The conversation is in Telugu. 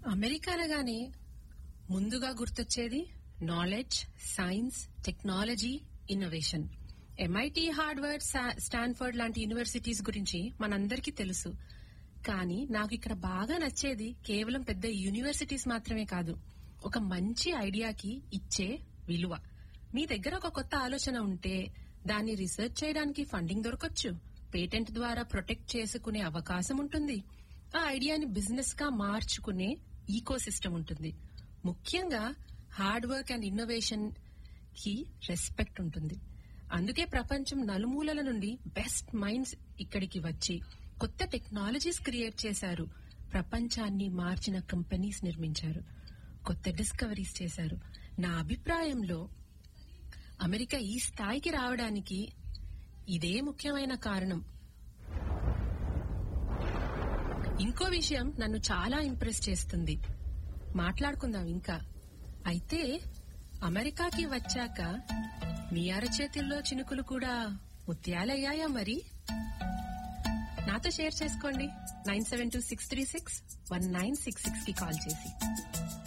అమెరికా అనగానే ముందుగా గుర్తొచ్చేది knowledge science technology innovation MIT Harvard Stanford లాంటి యూనివర్సిటీస్ గురించి మనందరికీ తెలుసు కానీ నాకు ఇక్కడ బాగా నచ్చేది కేవలం పెద్ద యూనివర్సిటీస్ మాత్రమే కాదు ఒక మంచి ఐడియాకి ఇచ్చే విలువ మీ దగ్గర ఒక కొత్త ఆలోచన ఉంటే దాన్ని రీసెర్చ్ చేయడానికి ఫండింగ్ దొరకొచ్చు పేటెంట్ ద్వారా ప్రొటెక్ట్ చేసుకునే అవకాశం ఉంటుంది ఆ ఐడియాని బిజినెస్ గా మార్చుకునే ఈకో సిస్టమ్ ఉంటుంది ముఖ్యంగా హార్డ్ వర్క్ అండ్ ఇన్నోవేషన్ కి రెస్పెక్ట్ ఉంటుంది అందుకే ప్రపంచం నలుమూలల నుండి బెస్ట్ మైండ్స్ ఇక్కడికి వచ్చి కొత్త టెక్నాలజీస్ క్రియేట్ చేశారు ప్రపంచాన్ని మార్చిన కంపెనీస్ నిర్మించారు కొత్త డిస్కవరీస్ చేశారు నా అభిప్రాయంలో అమెరికా ఈ స్థాయికి రావడానికి ఇదే ముఖ్యమైన కారణం ఇంకో విషయం నన్ను చాలా ఇంప్రెస్ చేస్తుంది మాట్లాడుకుందాం ఇంకా అయితే అమెరికాకి వచ్చాక మీ అరచేతుల్లో చినుకులు కూడా ముత్యాలయ్యాయా మరి నాతో షేర్ చేసుకోండి nine seven two six three six one nine six six కి కాల్ చేసి